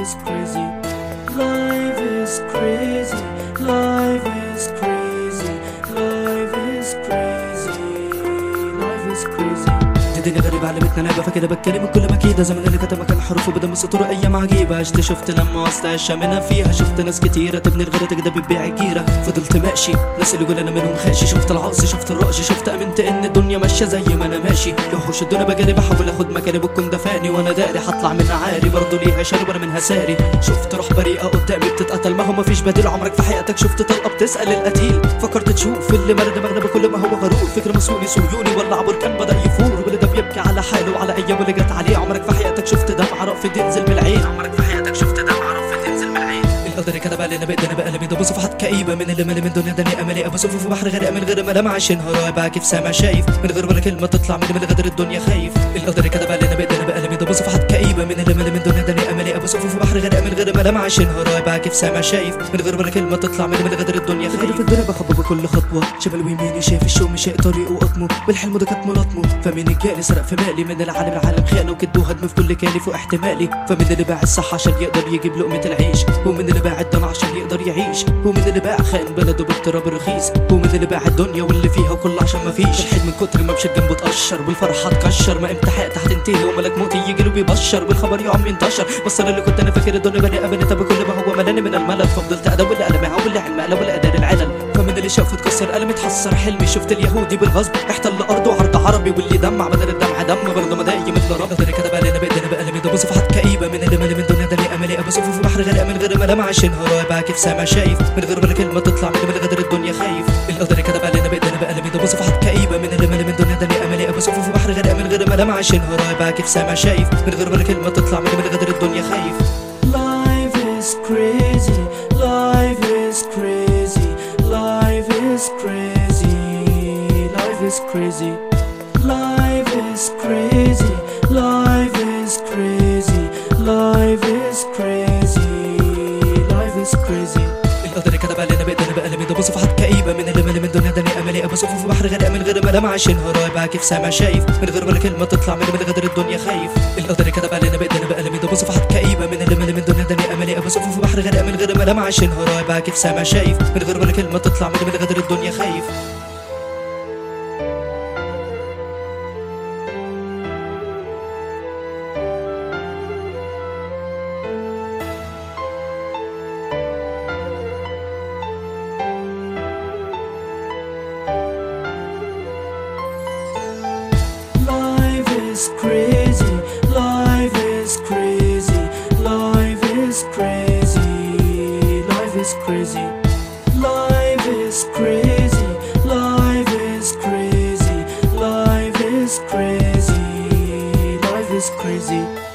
is crazy. Life is crazy. Life is crazy. Life is crazy. Life is crazy. دي الدنيا غريبة علمتنا لعبة فكده بتكلم كل ما كده زمن اللي كتب مكان حروف وبدم السطور ايام عجيبة عشت شفت لما وسط منها فيها شفت ناس كتيرة تبني الغيرة تجدى بتبيع الجيرة فضلت ماشي ناس اللي انا منهم خاشي شفت العقص شفت الرقش شفت امنت ان الدنيا ماشية زي ما انا ماشي يوحوش الدنيا بجري بحاول اخد مكاني بتكون دفاني وانا داري هطلع منها عاري برضه ليها شارب وانا منها ساري شفت روح بريئة قدامي بتتقتل ما هو مفيش بديل عمرك في حياتك شفت طلقة بتسأل القتيل فكرت تشوف اللي مرد دماغنا بكل ما هو غرور فكر مسؤولي صهيوني ولا عبر كان بدأ يفور واللي ده بيبكي على حاله وعلى ايامه اللي جت عليه عمرك في حياتك شفت دمعة رأفة تنزل من العين عمرك في حياتك شفت دمعة رأفة تنزل من العين القدر كتب علينا بايدينا بقلبي ده بصفحات كئيبة من اللي مالي من دنيا دنيا املي ابصف في بحر غريق من غير ما لمع عشان هراء كيف سامع شايف من غير ولا كلمة تطلع مني من غدر الدنيا خايف القدر كتب علينا بايدينا بقلبي ده بصفحات كئيبة من اللي مالي من دنيا دنيا املي ابصف في بحر غريق من غير ما لمع عشان هراء كيف سامع شايف من غير ولا كلمة تطلع مني من غدر الدنيا خايف في الدنيا بخبى بكل خطوة شمال ويميني شايف الشو مشاء طريقه وقطمه والحلم ده كانت ملاطمه فمين الجالي سرق في مالي من العالم العالم خيانة وكد وهدم في كل كالف واحتمالي فمن اللي باع الصح عشان يقدر يجيب لقمة العيش ومن اللي باع الدم عشان يقدر يعيش ومن اللي باع خان بلده بالتراب الرخيص ومن اللي باع الدنيا واللي فيها كله عشان ما فيش الحلم من كتر ما مشيت جنبه اتقشر والفرحة تكشر ما امتى حياتي هتنتهي وملك موتي يجي له بيبشر والخبر يقوم ينتشر بس انا اللي كنت انا فاكر الدنيا بني ابني طب كل ما هو ملاني من الملل ففضلت ادور الالم واللي علم قلب والاداء العلل فمن اللي شافه اتكسر قلم اتحسر حلمي شفت اليهودي بالغصب احتل ارضه عرض عربي واللي دمع بدل الدمع دم برضه مضايق مثل رب قدر كتب علينا بايدينا بقلمي ده بصفحات كئيبة من اللي مالي من دنيا ده اللي املي ابصفه في بحر غرق من غير ما لمع عشان هراء بقى كيف سامع شايف من غير ولا كلمة تطلع مني من غدر الدنيا خايف القدر كتب علينا بايدينا بقلمي ده بصفحات كئيبة من اللي مالي من دنيا ده اللي املي ابصفه في بحر غرق من غير ما لمع عشان هراء بقى كيف سامع شايف من غير ولا كلمة تطلع مني من غدر الدنيا خايف Life is crazy, life is crazy, life is crazy, life is crazy, life is crazy, life is crazy, life is crazy, life is crazy. القدر كتب علينا بايدينا بقلمي ده بصفحات كئيبة من اللي مالي من دنيا دنيا املي ابصفه في بحر غرق من غير ما لمع عشان هراء بقى كيف سامع شايف من غير ولا كلمة تطلع مني من غدر الدنيا خايف القدر كتب علينا بايدينا بقلمي ده بصفحات كئيبة من اللي مالي من دنيا دنيا املي ابصفه في بحر غرق من غير ما لمع عشان هراء بقى كيف سامع شايف من غير ولا كلمة تطلع مني من غدر الدنيا خايف Life is crazy, life is crazy, life is crazy, life is crazy, life is crazy, life is crazy, life is crazy, life is crazy.